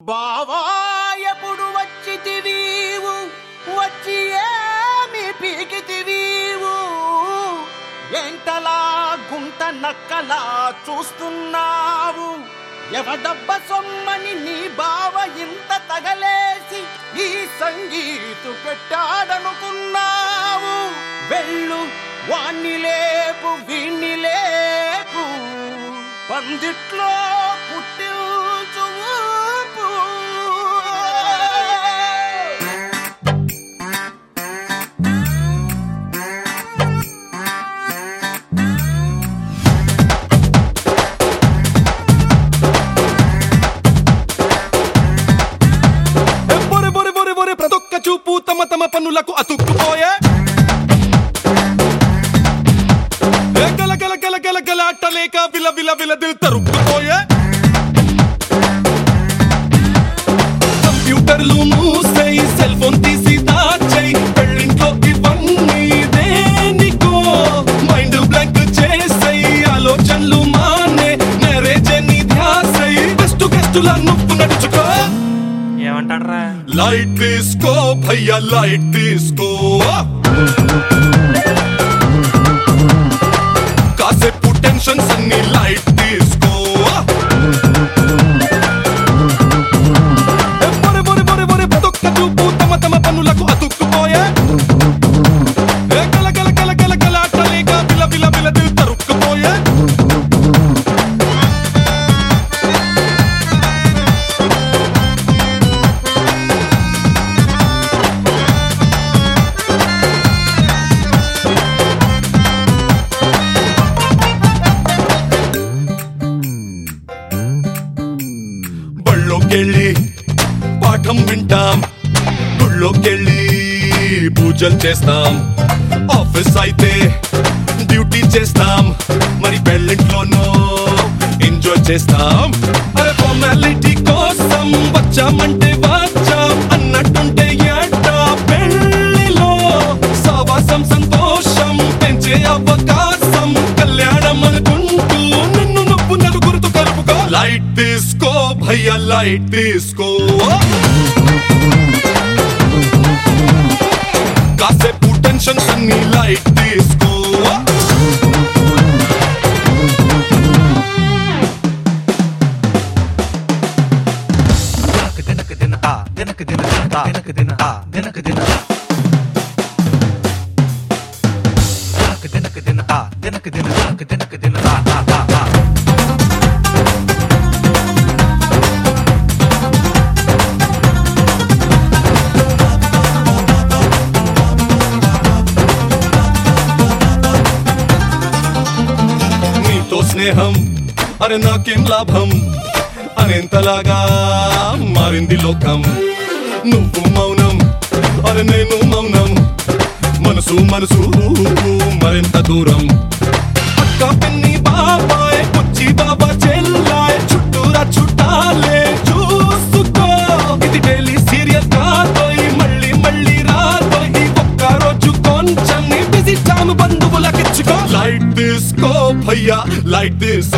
బావా ఎప్పుడు వచ్చితివీవు వచ్చి ఏమి పీకితివీవు ఎంటలా గుంట నక్కలా చూస్తున్నావు ఎవడబ్బ సొమ్మని నీ బావ ఇంత తగలేసి ఈ సంగీతు పెట్టాడనుకున్నావు వెళ్ళు వాణ్ణి లేపు వీణ్ణి లేపు పందిట్లో పుట్టిల్చు ఊపు. బొరె బొరె బొరె బొరె ప్రతొక్క చూపు తమ తమ పన్నులకు అతుక్కుపోయే ఏ గల గల గల గల గల అట్టలేక విల విల విల దిల్ తరుక్కుపోయే కంప్యూటర్లు మూసేయి సెల్ ఫోన్ తీసి దాచేయి పెళ్ళింట్లో ఇవన్నీ దేనికో మైండ్ బ్లాంక్ చేసేయి ఆలోచనలు మానే మ్యారేజ్ ని ధ్యాసై బెస్ట్ గెస్టులా నువ్వు నడుచుకో ఏమంటాడ్రా లైట్ తీసుకో భయ్యా లైట్ తీసుకో కాసేపు టెన్షన్స్ అన్ని లైట్ తీసుకో ఏ బొరె బొరె బొరె బొరె ప్రతొక్క చూపు తమ తమ పనులకు అతుక్కుపోయే ఏ గల గల గల గల గల అట్టలేక విల విల విల దిల్ తరుక్కుపోయే బళ్ళోకెళ్ళి పాఠం వింటాం గుళ్ళోకెళ్ళి పూజలు చేస్తాం ఆఫీస్ అయితే డ్యూటీ చేస్తాం మరి పెళ్ళింట్లోనూ ఎంజాయ్ చేస్తాం అరే ఫార్మాలిటీ కోసం వచ్చామంటే వచ్చాం అన్నట్టుంటే ఏటా పెళ్ళిలో సావాసం సంతోషం పెంచే అవకాశం కళ్యాణం అనుకుంటూ నిన్ను నవ్వు నలుగురితో కలుపుకో లైట్ తీసుకో భయ్యా లైట్ తీసుకో కాసేపు టెన్షన్స్ అన్ని లైట్ తీసుకో దినక దినక దిన ఆ దినక దిన దిన ఆ దినక దిన ఆ దినక దిన దినక దినక దిన ఆ దినక దిన దినక దినక దిన ఆ ఆ ఆ ఆ నీతో స్నేహం అరే నాకేం లాభం అనేంతలాగా మారింది లోకం నువ్వు మౌనం అరే నేను మౌనం మనసు మనసు మరింత దూరం అక్క పిన్ని బాబాయ్ పుచ్చి బాబా చెల్లాయ్ చుట్టూరా చుట్టాలే చూసుకో ఇది డైలీ సీరియల్ కాదోయ్ మళ్ళీ మళ్ళీ రాదోయ్ ఈ ఒక్క రోజు కొంచెం నీ బిజీ టైం బంధువులకిచ్చుకో లైట్ తీసుకో భయ్యా లైట్ తీసుకో